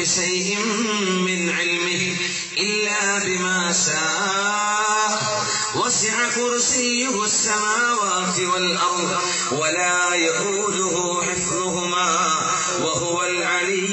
شيء من علمه إلا بما شاء وسع كرسيه السماوات والأرض ولا يؤوده حفظهما وهو العلي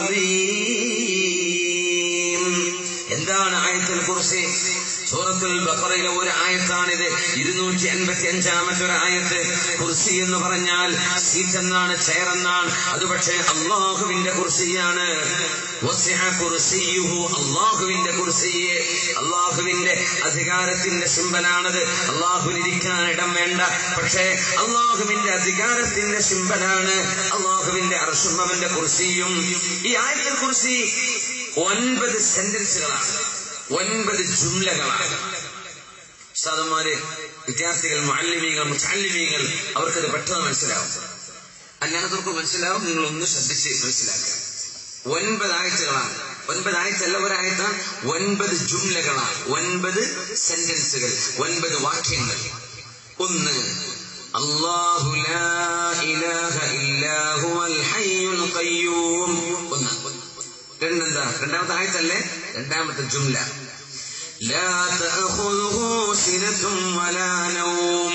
العظيم എന്താണ് ആയത്തിൽ കുറിച്ച് സൂറത്തുൽ ബഖറയിലെ ഒരു ആയത്താണിത് ഇരുന്നൂറ്റി എൺപത്തി അഞ്ചാമത്തെ ഒരു ആയത്ത് കുർസി എന്ന് പറഞ്ഞാൽ സീറ്റ് എന്നാണ് ചെയർ എന്നാണ് അത് പക്ഷേ അള്ളാഹുവിന്റെ കുർസിയാണ് വസിഅ കുർസിയുഹു അള്ളാഹുവിന്റെ കുർസിയെ അള്ളാഹുവിന്റെ അധികാരത്തിന്റെ സിമ്പലാണത് അള്ളാഹുവിനിരിക്കാൻ ഇടം വേണ്ട പക്ഷേ അള്ളാഹുവിന്റെ അധികാരത്തിന്റെ സിമ്പലാണ് അള്ളാഹുവിന്റെ അർഷും അവന്റെ കുർസിയും ഈ ആയത്തിൽ കുർസി ഒൻപത് സെന്റൻസുകളാണ് ഒൻപത് ജുംലകളാണ് സാധന്മാര് വിദ്യാർത്ഥികൾ മാലിന്യങ്ങൾ മുച്ചാലിന്യങ്ങൾ അവർക്കത് പെട്ടെന്ന് മനസ്സിലാവും അല്ലാത്തവർക്ക് മനസ്സിലാവും നിങ്ങൾ ഒന്ന് ശ്രദ്ധിച്ച് മനസ്സിലാക്കുക ഒൻപത് ആഴ്ചകളാണ് ഒൻപത് ആഴ്ചയല്ല ഒരാഴ്ച ഒൻപത് ജുംലകളാണ് ഒൻപത് സെന്റൻസുകൾ ഒൻപത് വാക്യങ്ങൾ ഒന്ന് അല്ലാഹു ലാ ഇലാഹ ഇല്ലാ ഹുവൽ ഹയ്യുൽ ഖയ്യൂം ഒന്ന് രണ്ടെന്താ രണ്ടാമത്തെ ആയത്തല്ലേ രണ്ടാമത്തെ ജുംല لا تأخذه سنة ولا نوم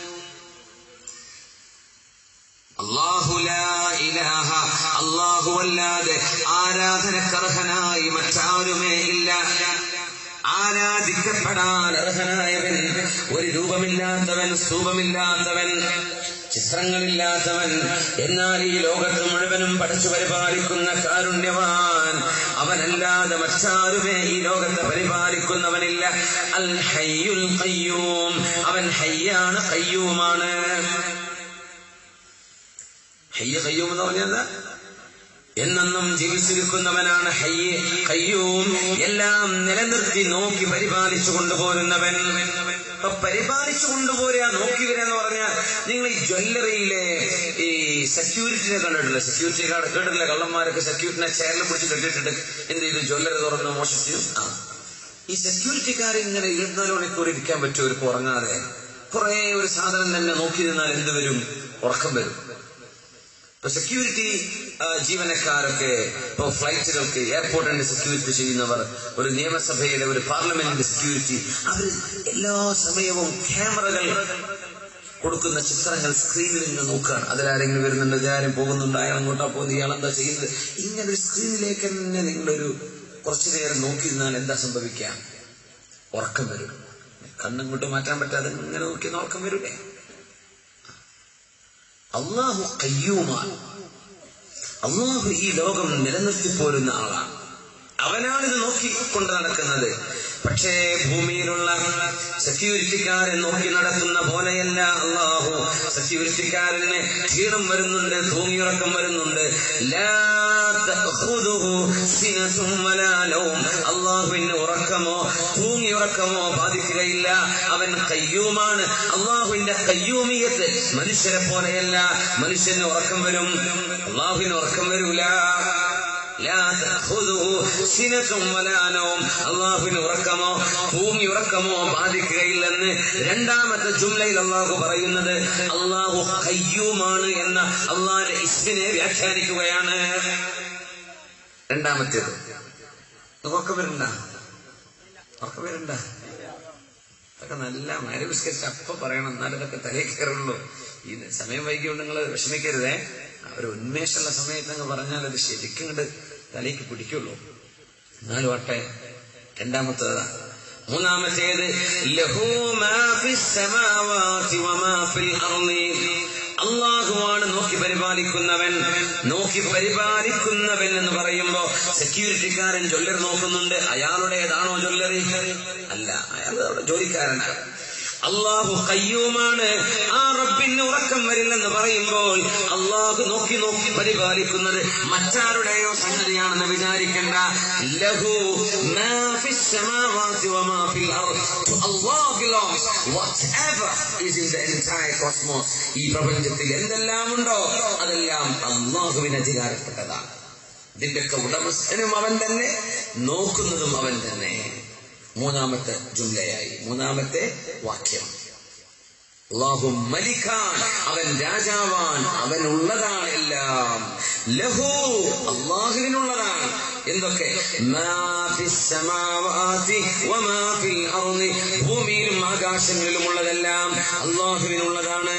അള്ളാഹു ലാ ഇലാഹ അള്ളാഹു അല്ലാതെ ആരാധനക്കർഹനായി മറ്റാരുമേ ഇല്ല ആരാധിക്കപ്പെടാൻ അർഹനായവൻ ഒരു രൂപമില്ലാത്തവൻ സ്തൂപമില്ലാത്തവൻ ചിത്രങ്ങളില്ലാത്തവൻ എന്നാൽ ഈ ലോകത്ത് മുഴുവനും പഠിച്ചു പരിപാലിക്കുന്ന കാരുണ്യവാൻ അവനല്ലാതെ മറ്റാരുമേ ഈ ലോകത്തെ പരിപാലിക്കുന്നവനില്ല അൽ ഹയ്യുൽ ഖയ്യൂം അവൻ ഹയ്യാണ് ഖയ്യൂമാണ് ഹയ്യ ഖയ്യൂം എന്ന് പറഞ്ഞത് എന്നെന്നും ജീവിച്ചിരിക്കുന്നവനാണ് ഹയ്യ് ഖയ്യൂം എല്ലാം നിലനിർത്തി നോക്കി പരിപാലിച്ചു കൊണ്ടുപോരുന്നവൻ അപ്പൊ പരിപാലിച്ചു കൊണ്ടുപോരുക നോക്കി വരിക എന്ന് പറഞ്ഞാൽ നിങ്ങൾ ഈ ജ്വല്ലറിയിലെ ഈ സെക്യൂരിറ്റിനെ കണ്ടിട്ടില്ല സെക്യൂരിറ്റി കാർഡ് കേട്ടിട്ടില്ല കള്ളന്മാരൊക്കെ സെക്യൂരിറ്റിനെ ചെയറിൽ പിടിച്ച് കെട്ടിയിട്ടിട്ട് എന്ത് ചെയ്തു ജ്വല്ലറി തുറന്ന് മോഷിച്ചു ആ ഈ സെക്യൂരിറ്റിക്കാർ ഇങ്ങനെ ഇരുപത്തിനാല് മണിക്കൂർ ഇരിക്കാൻ പറ്റും ഒരു ഉറങ്ങാതെ കുറെ ഒരു സാധനം തന്നെ നോക്കി നിന്നാൽ എന്ത് വരും ഉറക്കം വരും ഇപ്പൊ സെക്യൂരിറ്റി ജീവനക്കാരൊക്കെ ഇപ്പൊ ഫ്ലൈറ്റുകൾക്ക് എയർപോർട്ടിന്റെ സെക്യൂരിറ്റി ചെയ്യുന്നവർ ഒരു നിയമസഭയുടെ ഒരു പാർലമെന്റിന്റെ സെക്യൂരിറ്റി അവർ എല്ലാ സമയവും ക്യാമറകൾ കൊടുക്കുന്ന ചിത്രങ്ങൾ സ്ക്രീനിൽ നിന്ന് നോക്കുകയാണ് അതിലാരെങ്കിലും വരുന്നുണ്ട് ഇതാരും പോകുന്നുണ്ട് അയാൾ അങ്ങോട്ടാ പോകുന്നത് ഇയാൾ എന്താ ചെയ്യുന്നത് ഇങ്ങനെ ഒരു സ്ക്രീനിലേക്ക് തന്നെ നിങ്ങളൊരു കുറച്ചു നേരം നോക്കി നിന്നാൽ എന്താ സംഭവിക്കുക ഉറക്കം വരും കണ്ണും മാറ്റാൻ പറ്റാതെ ഇങ്ങനെ നോക്കി ഉറക്കം വരൂലേ അള്ളാഹു കയ്യൂമാണ് അള്ളാഹു ഈ ലോകം നിലനിർത്തിപ്പോരുന്ന ആളാണ് അവനാണ് ഇത് നോക്കിക്കൊണ്ട് നടക്കുന്നത് പക്ഷേ ഭൂമിയിലുള്ള സെക്യൂരിറ്റിക്കാരെ നോക്കി നടത്തുന്ന പോലെയല്ല അള്ളാഹു സെക്യൂരിറ്റിക്കാരന് ക്ഷീണം വരുന്നുണ്ട് തൂങ്ങിയുറക്കം വരുന്നുണ്ട് അള്ളാഹുവിന് ഉറക്കമോ തൂങ്ങിയുറക്കമോ ബാധിക്കുകയില്ല അവൻ കയ്യൂമാണ് അള്ളാഹുവിന്റെ കയ്യൂമിയത്ത് മനുഷ്യരെ പോലെയല്ല മനുഷ്യന് ഉറക്കം വരും അള്ളാഹുവിന് ഉറക്കം വരൂല അള്ളാഹുവിന് ഉറക്കമോ ഭൂമി ഉറക്കമോ ബാധിക്കുകയില്ലെന്ന് രണ്ടാമത്തെ ജുംലയിൽ അള്ളാഹു പറയുന്നത് അള്ളാഹു കയ്യൂമാണ് എന്ന അള്ളാഹിന്റെ ഇസ്മിനെ വ്യാഖ്യാനിക്കുകയാണ് രണ്ടാമത്തേത് ഉറക്കം വരണ്ട ഉറക്കം വരണ്ട അതൊക്കെ നല്ല മരി ബിസ്ക്കറ്റ് അപ്പൊ പറയണം എന്നാലും ഇതൊക്കെ തലയിൽ കയറുള്ളൂ ഈ സമയം വൈകിയോണ്ട് നിങ്ങൾ വിഷമിക്കരുതേ ഒരു ഉന്മേഷമുള്ള സമയത്ത് അങ്ങ് പറഞ്ഞാൽ അത് ശരിക്കും കണ്ട് തലയ്ക്ക് പിടിക്കുള്ളൂ എന്നാലും ആട്ടെ രണ്ടാമത്തേതാ മൂന്നാമത്തേത് അള്ളാഹുവാണ് നോക്കി പരിപാലിക്കുന്നവൻ നോക്കി പരിപാലിക്കുന്നവൻ എന്ന് പറയുമ്പോ സെക്യൂരിറ്റിക്കാരൻ ജ്വല്ലറി നോക്കുന്നുണ്ട് അയാളുടേതാണോ ജ്വല്ലറി അല്ല അയാൾ അവിടെ ജോലിക്കാരനാണ് അള്ളാഹു കയ്യൂമാണ് ആ റബ്ബിന് ഉറക്കം വരില്ലെന്ന് പറയുമ്പോൾ അള്ളാഹു നോക്കി നോക്കി പരിപാലിക്കുന്നത് മറ്റാരുടെയോ സംഗതിയാണെന്ന് വിചാരിക്കേണ്ട ലഹു മാ ഫിസ് സമാവാതി വമാ ഫിൽ അർദ് to Allah belongs whatever is in the entire cosmos ഈ പ്രപഞ്ചത്തിൽ എന്തെല്ലാം ഉണ്ടോ അതെല്ലാം അള്ളാഹുവിന് അധികാരപ്പെട്ടതാണ് ഇതിന്റെയൊക്കെ ഉടമസ്ഥനും അവൻ തന്നെ നോക്കുന്നതും അവൻ തന്നെ മൂന്നാമത്തെ ജുംലയായി മൂന്നാമത്തെ വാക്യം അള്ളാഹു മലിക്കാൻ അവൻ രാജാവാൻ അവൻ ഉള്ളതാണ് എല്ലാം ലഹു അള്ളാഹുവിനുള്ളതാണ് എന്തൊക്കെ മാ ഫിസ് സമാവാതി വമാ ഫിൽ അർളി ഭൂമിയിലും ആകാശങ്ങളിലും ഉള്ളതെല്ലാം അള്ളാഹുവിനുള്ളതാണ്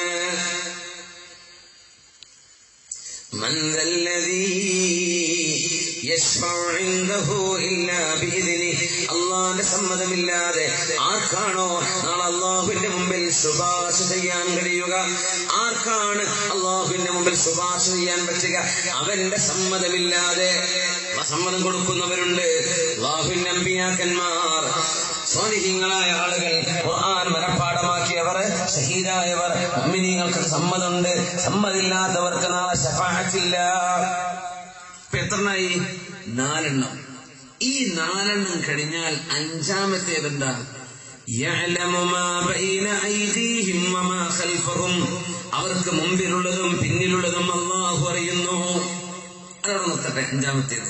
من ذا الذي يشفع عنده إلا بإذنه അള്ളാന്റെ സമ്മതമില്ലാതെ ആർക്കാണോ നാളെ അള്ളാഹുവിന്റെ മുമ്പിൽ ശുപാർശ ചെയ്യാൻ കഴിയുക ആർക്കാണ് അള്ളാഹുവിന്റെ മുമ്പിൽ ശുപാർശ ചെയ്യാൻ പറ്റുക അവന്റെ സമ്മതമില്ലാതെ സമ്മതം കൊടുക്കുന്നവരുണ്ട് അള്ളാഹുവിന്റെ അമ്പിയാക്കന്മാർ സ്വാധീനങ്ങളായ ആളുകൾ ഖുർആൻ മനഃപ്പാടമാക്കിയവർ ഷഹീദായവർ മുഅ്മിനീങ്ങൾക്ക് സമ്മതമുണ്ട് സമ്മതില്ലാത്തവർക്ക് നാളെ ശഫാഅത്തില്ല ഇപ്പൊ എത്രണ്ണായി നാലെണ്ണം ഈ നാലെണ്ണം കഴിഞ്ഞാൽ അഞ്ചാമത്തേതെന്താ يعلم ما بين أيديهم وما خلفهم അവർക്ക് മുമ്പിലുള്ളതും പിന്നിലുള്ളതും അള്ളാഹു അറിയുന്നു അതോടെ നിർത്തട്ടെ അഞ്ചാമത്തേത്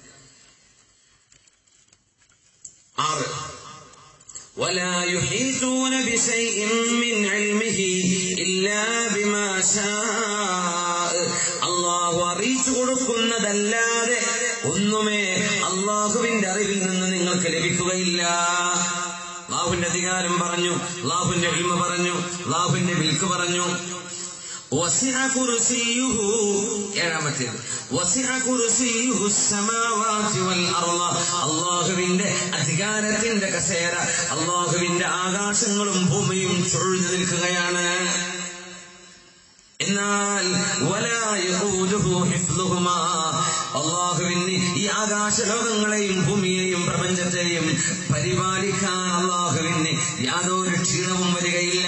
ആറ് ولا يحيطون بشيء من علمه إلا بما شاء അള്ളാഹു അറിയിച്ചു കൊടുക്കുന്നതല്ലാതെ ഒന്നുമേ അള്ളാഹുവിന്റെ അറിവിൽ നിന്ന് നിങ്ങൾക്ക് ലഭിക്കുകയില്ല അള്ളാഹുവിന്റെ അധികാരം പറഞ്ഞു അള്ളാഹുവിന്റെ അഴിമ പറഞ്ഞു അള്ളാഹുവിന്റെ വിൽക്ക് പറഞ്ഞു وسع كرسيه ഏഴാമത്തേത് وسع كرسيه السماوات والأرض അള്ളാഹുവിന്റെ അധികാരത്തിന്റെ കസേര അള്ളാഹുവിന്റെ ആകാശങ്ങളും ഭൂമിയും ചുഴഞ്ഞു നിൽക്കുകയാണ് എന്നാൽ അള്ളാഹുവിന് ഈ ആകാശ ലോകങ്ങളെയും ഭൂമിയെയും പ്രപഞ്ചത്തെയും പരിപാലിക്കാൻ അള്ളാഹുവിന് യാതൊരു ക്ഷീണവും വരികയില്ല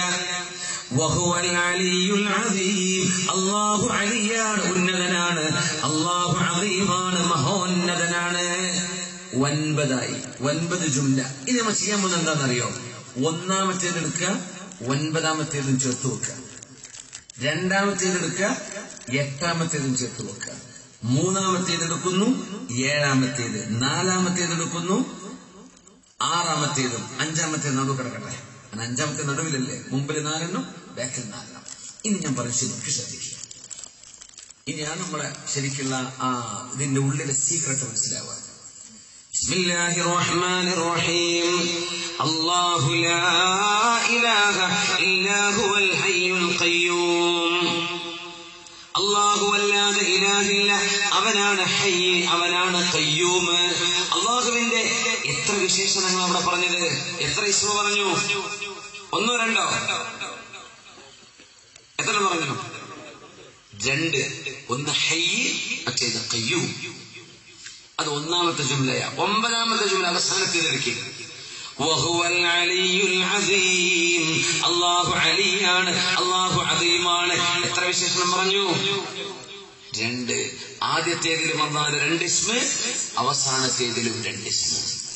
അള്ളാഹു അലിയാണ് ഉന്നതനാണ് അള്ളാഹു അലീമാണ് മഹോന്നതനാണ് ഒൻപതായി ഒൻപത് ജുംല ഇനി നമ്മൾ ചെയ്യാൻ പോകുന്നത് എന്താണെന്നറിയോ ഒന്നാമത്തേത് എടുക്കുക ഒൻപതാമത്തേതും ചേർത്ത് വെക്കുക രണ്ടാമത്തേത് എടുക്കുക എട്ടാമത്തേതും ചേർത്ത് വെക്കുക മൂന്നാമത്തേത് എടുക്കുന്നു ഏഴാമത്തേത് നാലാമത്തേത് എടുക്കുന്നു ആറാമത്തേതും അഞ്ചാമത്തേത് നടു കിടക്കട്ടെ കാരണം അഞ്ചാമത്തെ നടുവിലല്ലേ മുമ്പിൽ നാലെണ്ണം ബാക്കിൽ നാലെണ്ണം ഇനി ഞാൻ പറഞ്ഞു നോക്കി ശ്രദ്ധിക്കുക ഇനിയാണ് നമ്മളെ ശരിക്കുള്ള ആ ഇതിന്റെ ഉള്ളിലെ സീക്രട്ട് മനസ്സിലാവുക بسم الله الرحمن الرحيم الله لا إله إلا هو الحي القيوم അള്ളാഹു അല്ലാതെ ഇലാഹില്ല അവനാണ് ഹയ്യ് അവനാണ് കയ്യൂമ് അള്ളാഹുവിന്റെ എത്ര വിശേഷണങ്ങൾ അവിടെ പറഞ്ഞത് എത്ര ഇസ്മ പറഞ്ഞു ഒന്നോ രണ്ടോ എത്ര പറഞ്ഞു രണ്ട് ഒന്ന് ഹയ്യ് മറ്റേത് കയ്യൂം അത് ഒന്നാമത്തെ ജുംലയാ ഒമ്പതാമത്തെ ജുംല അവസാനത്തേതെടുക്കി അള്ളാഹു അലിയാണ് അള്ളാഹു അദീമാണ് എത്ര വിശേഷണം പറഞ്ഞു രണ്ട് ആദ്യത്തേതിലും അള്ളാഹ് രണ്ട് ഇസ്മ അവസാനത്തേതിലും രണ്ട് ഇസ്മ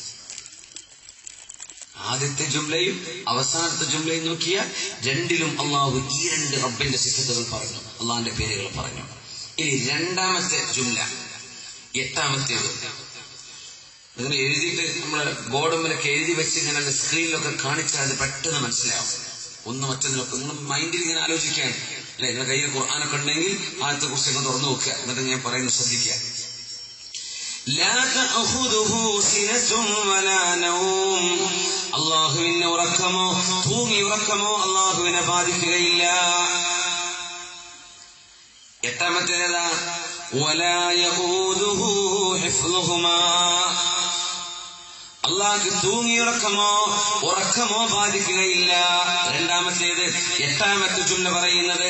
ആദ്യത്തെ ജുംലയും അവസാനത്തെ ജുംലയും നോക്കിയാൽ രണ്ടിലും അള്ളാഹു ഈ രണ്ട് റബ്ബിന്റെ സിദ്ധതകൾ പറഞ്ഞു അള്ളാഹിന്റെ പേരുകൾ പറഞ്ഞു ഇനി രണ്ടാമത്തെ ജുംല എട്ടാമത്തേത് ഇതിനെ എഴുതിയിട്ട് നമ്മൾ ബോർഡുമ്പിലൊക്കെ എഴുതി വെച്ച് ഇങ്ങനെ സ്ക്രീനിലൊക്കെ കാണിച്ചാൽ അത് പെട്ടെന്ന് മനസ്സിലാവും ഒന്ന് മറ്റൊന്നിലൊക്കെ നിങ്ങൾ മൈൻഡിൽ ഇങ്ങനെ ആലോചിക്കാൻ അല്ലെ നിങ്ങളുടെ കയ്യിൽ ഖുർആാനൊക്കെ ഉണ്ടെങ്കിൽ ആദ്യത്തെ കുറിച്ചൊക്കെ തുറന്നു നോക്കുക എന്നിട്ട് ഞാൻ പറയുന്നത് ശ്രദ്ധിക്കുക അള്ളാഹുവിന്റെ ഉറക്കമോ തൂങ്ങി ഉറക്കമോ അള്ളാഹുവിനെ ബാധിക്കുകയില്ല എട്ടാമത്തേതാ അള്ളാഹ് തൂങ്ങിയുറക്കമോ ഉറക്കമോ ബാധിക്കുകയില്ല രണ്ടാമത്തേത് എട്ടാമത്തെ ചുല്ല പറയുന്നത്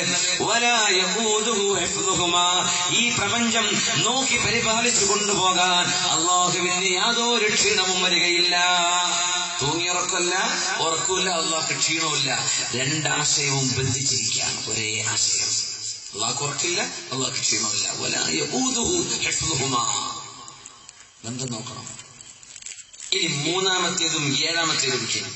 ഈ പ്രപഞ്ചം നോക്കി പരിപാലിച്ചു കൊണ്ടുപോകാൻ അള്ളാഹുവിന് യാതൊരു ക്ഷീണവും വരികയില്ല തൂങ്ങിയുറക്കല്ല ഉറക്കമില്ല അള്ളാഹ് ക്ഷീണമില്ല രണ്ടാശയവും ബന്ധിച്ചിരിക്കുകയാണ് ഒരേ ആശയം അള്ളാഹ് ഉറക്കില്ല അള്ളാഹ് ക്ഷീണമില്ല ബന്ധം നോക്കണം ഇനി മൂന്നാമത്തേതും ഏഴാമത്തേതും ചെയ്യും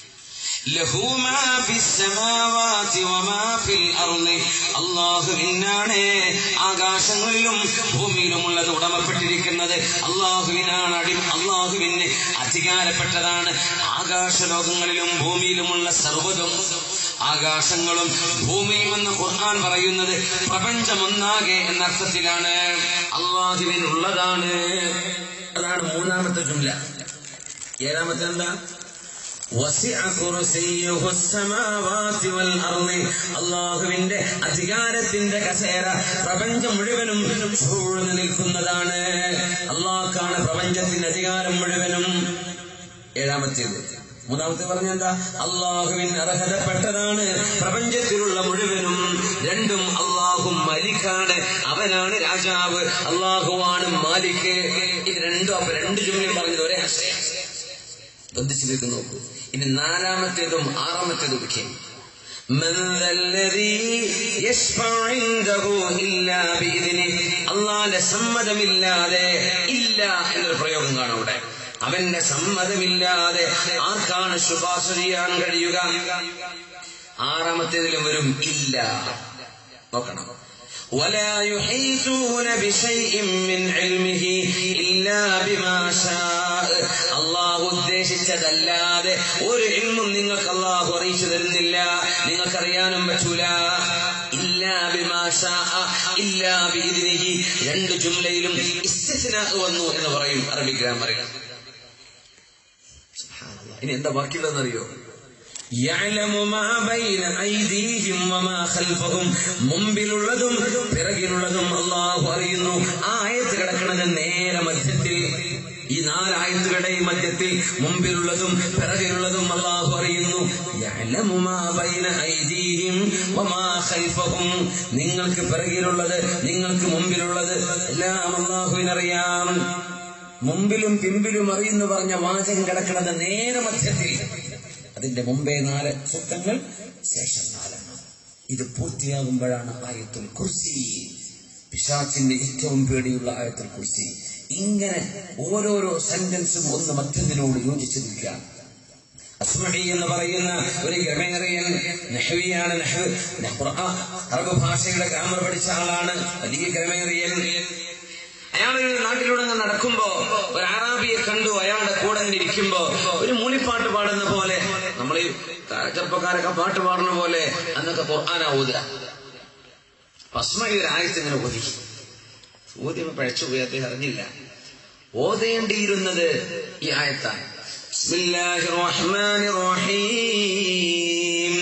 അള്ളാഹുവിനാണ് ആകാശങ്ങളിലും ഭൂമിയിലുമുള്ളത് ഉടമപ്പെട്ടിരിക്കുന്നത് അള്ളാഹുവിനാണ് അടി അള്ളാഹുവിന് അധികാരപ്പെട്ടതാണ് ആകാശലോകങ്ങളിലും ഭൂമിയിലുമുള്ള സർവ്വതും ആകാശങ്ങളും ഭൂമിയും എന്ന് ഖുർആൻ പറയുന്നത് പ്രപഞ്ചമൊന്നാകെ എന്നർത്ഥത്തിലാണ് അള്ളാഹുവിനുള്ളതാണ് മൂന്നാമത്തെ ജുംല ഏഴാമത്തെ എന്താ വസിഅ കുർസിയ്യുഹു സ്സമാവാതി വൽ അർളി അല്ലാഹുവിന്റെ അധികാരത്തിന്റെ കസേര പ്രപഞ്ചം മുഴുവനും സൂഴ്ന്നു നിൽക്കുന്നതാണ് അള്ളാഹ്ക്കാണ് പ്രപഞ്ചത്തിന്റെ അധികാരം മുഴുവനും ഏഴാമത്തേത് മൂന്നാമത്തെ പറഞ്ഞ എന്താ അള്ളാഹുവിന് അർഹതപ്പെട്ടതാണ് പ്രപഞ്ചത്തിലുള്ള മുഴുവനും രണ്ടും അള്ളാഹു മലിക്കാണ് അവനാണ് രാജാവ് അള്ളാഹുവാണ് മാലിക് ഇത് രണ്ടും അപ്പൊ രണ്ട് ജുമലും പറഞ്ഞത് ഒരേ ആശയം ബന്ധിച്ചിലേക്ക് നോക്കൂ ഇനി നാലാമത്തേതും ആറാമത്തേതും ഒക്കെ من ذا الذي يشفع عنده إلا بإذنه അള്ളാന്റെ സമ്മതമില്ലാതെ ഇല്ല എന്നൊരു പ്രയോഗം കാണും അവിടെ അവന്റെ സമ്മതമില്ലാതെ ആർക്കാണ് ശുപാർശ ചെയ്യാൻ കഴിയുക ആറാമത്തേതിലും വരും ഇല്ല നോക്കണം ولا يحيطون بشيء من علمه إلا بما شاء അള്ളാഹു ഉദ്ദേശിച്ചതല്ലാതെ ഒരു ഇൽമും നിങ്ങൾക്ക് അള്ളാഹു അറിയിച്ചു തരുന്നില്ല നിങ്ങൾക്കറിയാനും പറ്റൂല ഇല്ലാ ബിമാ ഷാഅ ഇല്ലാ ബിഇദ്നിഹി രണ്ട് ജുംലയിലും ഇസ്തിസ്നാ വന്നു എന്ന് പറയും അറബി ഗ്രാമറിൽ ഇനി എന്താ ബാക്കിയുള്ളതെന്നറിയോ يعلم ما بين أيديهم وما خلفهم മുമ്പിലുള്ളതും പിറകിലുള്ളതും അള്ളാഹു അറിയുന്നു ആ ആയത്ത് കിടക്കുന്നത് നേരെ മധ്യത്തിൽ ഈ നാലായത്തുകളുടെ ഈ മധ്യത്തിൽ മുമ്പിലുള്ളതും പിറകിലുള്ളതും അള്ളാഹു അറിയുന്നു يعلم ما بين أيديهم وما خلفهم നിങ്ങൾക്ക് പിറകിലുള്ളത് നിങ്ങൾക്ക് മുമ്പിലുള്ളത് എല്ലാം അള്ളാഹുവിനറിയാം മുമ്പിലും പിമ്പിലും അറിയുന്നു പറഞ്ഞ വാചകം കിടക്കുന്നത് നേരെ മധ്യത്തിൽ അതിന്റെ മുമ്പേ നാല് സൂക്തങ്ങൾ ശേഷം നാലെണ്ണം ഇത് പൂർത്തിയാകുമ്പോഴാണ് ആയത്തുൽ കുർസി പിശാച്ചിന്റെ ഏറ്റവും പേടിയുള്ള ആയത്തുൽ കുർസി ഇങ്ങനെ ഓരോരോ സെന്റൻസും ഒന്ന് മറ്റൊന്നിനോട് യോജിച്ചു നിൽക്കുക അസ്മഹി എന്ന് പറയുന്ന ഒരു ഗ്രമേറിയൻ നെഹ്വിയാണ് അറബ് ഭാഷയുടെ ഗ്രാമർ പഠിച്ച ആളാണ് വലിയ ഗ്രമേറിയൻ അയാൾ ഒരു നാട്ടിലൂടെ നടക്കുമ്പോ ഒരു അറാബിയെ കണ്ടു അയാളുടെ കൂടെ ഇങ്ങനെ ഇരിക്കുമ്പോ ഒരു മൂളിപ്പാട്ട് പാടുന്ന പോലെ നമ്മൾ ഈ ചെറുപ്പക്കാരൊക്കെ പാട്ട് പാടുന്ന പോലെ അന്നൊക്കെ ഖുർആാന ഊതുക ഭസ്മി ഒരു ആയത്ത് ഇങ്ങനെ ഓതി ഊതിമ പഴച്ചുപോയി അദ്ദേഹം അറിഞ്ഞില്ല ഓതേണ്ടിയിരുന്നത് ഈ ആയത്താണ് ബിസ്മില്ലാഹിർ റഹ്മാനിർ റഹീം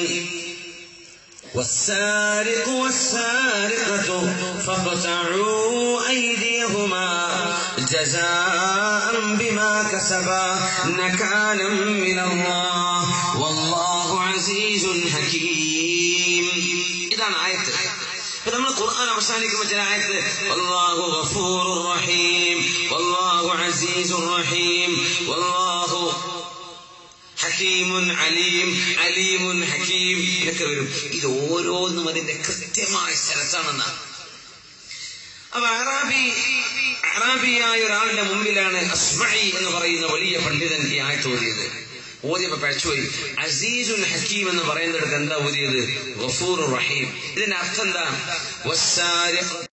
والسارق والسارقة فاقطعوا أيديهما جزاء بما كسبا نكالا من الله والله عزيز حكيم إذا آية ഇപ്പൊ നമ്മൾ ഖുർആൻ അവസാനിക്കുമ്പോൾ ചില ആയത്ത് വല്ലാഹു ഗഫൂറുർ റഹീം വല്ലാഹു അസീസുർ റഹീം വല്ലാഹു ഹക്കീമുൻ അലീം അലീമുൻ ഹക്കീം ഇതൊക്കെ വരും ഇത് ഓരോന്നും അതിന്റെ കൃത്യമായ സ്ഥലത്താണെന്നാണ് അപ്പൊ അറാബി അറാബിയായ ഒരാളുടെ മുമ്പിലാണ് അസ്മഴി എന്ന് പറയുന്ന വലിയ പണ്ഡിതൻ ഈ ആയത്ത് ഓതിയത് ഓതിയപ്പോ പഴച്ചുപോയി അസീസുൽ ഹക്കീം എന്ന് പറയുന്നിടത്ത് എന്താ ഓതിയത് ഗഫൂർ റഹീം ഇതിന്റെ അർത്ഥം എന്താ